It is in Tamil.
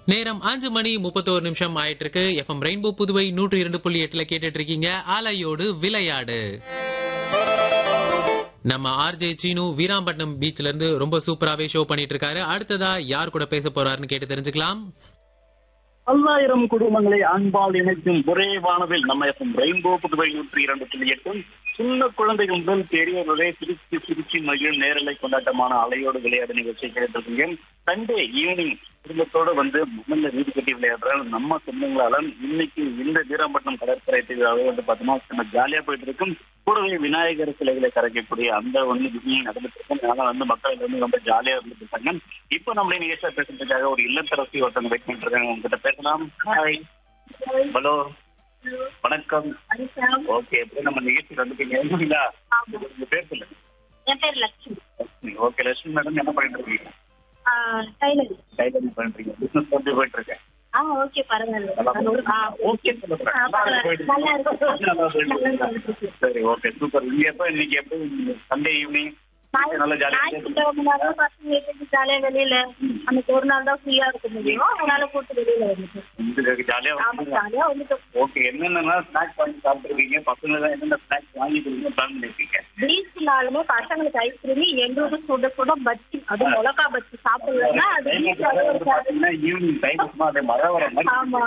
நேரம் அஞ்சு மணி முப்பத்தோரு நிமிஷம் ஆயிட்டு இருக்கு எஃப்எம் ரெயின்போ புதுவை நூற்றி இரண்டு புள்ளி எட்டுல கேட்டுட்டு இருக்கீங்க அலையோடு விளையாடு நம்ம ஆர்ஜே சீனு வீராம்பட்டினம் பீச்ல இருந்து ரொம்ப சூப்பராவே ஷோ பண்ணிட்டு இருக்காரு அடுத்ததா யார் கூட பேச போறாருன்னு கேட்டு தெரிஞ்சுக்கலாம் பல்லாயிரம் குடும்பங்களை அன்பால் இணைக்கும் ஒரே வானவில் நம்ம எஃப்எம் ரெயின்போ புதுவை நூற்றி இரண்டு புள்ளி எட்டும் சின்ன குழந்தைகள் முதல் பெரியவர்களே சிரிச்சு சிரிச்சு மகிழும் நேரலை கொண்டாட்டமான அலையோடு விளையாடு நிகழ்ச்சி கேட்டிருக்கீங்க சண்டே ஈவினிங் குடும்பத்தோட வந்து முதல்ல வீடு கட்டி விளையாடுற நம்ம சொந்தங்களால இன்னைக்கு இந்த வீராம்பட்டினம் கடற்கரை திருவிழாவே வந்து பார்த்தோம்னா நம்ம ஜாலியா போயிட்டு இருக்கும் கூடவே விநாயகர் சிலைகளை கரைக்கக்கூடிய அந்த வந்து விஷயம் நடந்துட்டு இருக்கும் அதனால வந்து மக்கள் வந்து ரொம்ப ஜாலியா இருந்துட்டு இருக்காங்க இப்போ நம்மளே நிகழ்ச்சியா பேசுறதுக்காக ஒரு இல்லத்தரசி ஒருத்தவங்க வெயிட் பண்ணிட்டு இருக்காங்க உங்ககிட்ட பேசலாம் ஹாய் ஹலோ வணக்கம் ஓகே எப்படி நம்ம நிகழ்ச்சி வந்துட்டீங்க இல்லைங்களா உங்க பேர் சொல்லுங்க என் பேர் லட்சுமி ஓகே லட்சுமி மேடம் என்ன பண்ணிட்டு இருக்கீங்க டைலர் டைலரிங் பண்ணிட்டு இருக்கீங்க பிசினஸ் எப்படி போயிட்டு இருக்கேன் ஆ ஓகே பரவாயில்ல நல்லா அது ஒரு- ஆ, ஓகே சொல்லுங்க ஆ, பரவாயில்ல. நல்லா இருக்கு. நல்லா போயிட்டு நல்லா இருக்கு. இருக்கு. சரி ஓகே சூப்பர் இங்க எப்ப இன்னைக்கு எப்படி சண்டே ஈவினிங் நல்லா ஜாலியா ஞாயிற்றுக்கிழமை பசங்க எப்படி ஜாலியா வெளியில அன்னைக்கு ஒரு நாள் தான் ஃப்ரீயா இருக்க முடியும் அதனால கூட்டு வெளியில வந்துட்டு ஜாலியா ஆமா வந்து ஜாலியா வந்துட்டோம் ஓகே என்னென்ன ஸ்நாக்ஸ் வாங்கி சாப்பிட்டுருக்கீங்க பசங்க தான் என்னென்ன ஸ்நாக்ஸ் வாங்கி கொடுங்க பிளான் பண்ணிருக்கீங்க பீச்னாலுமே பசங்களுக்கு ஐஸ்கிரீம் எங்களுக்கு சுட சுட பஜ்ஜி அது மிளகா பஜ்ஜி சாப்பிடலன்னா அது வீட்டுல ஒரு பாத்தீங்கன்னா ஈவினிங் டைம் அதே மழை வர மாதிரி ஆமா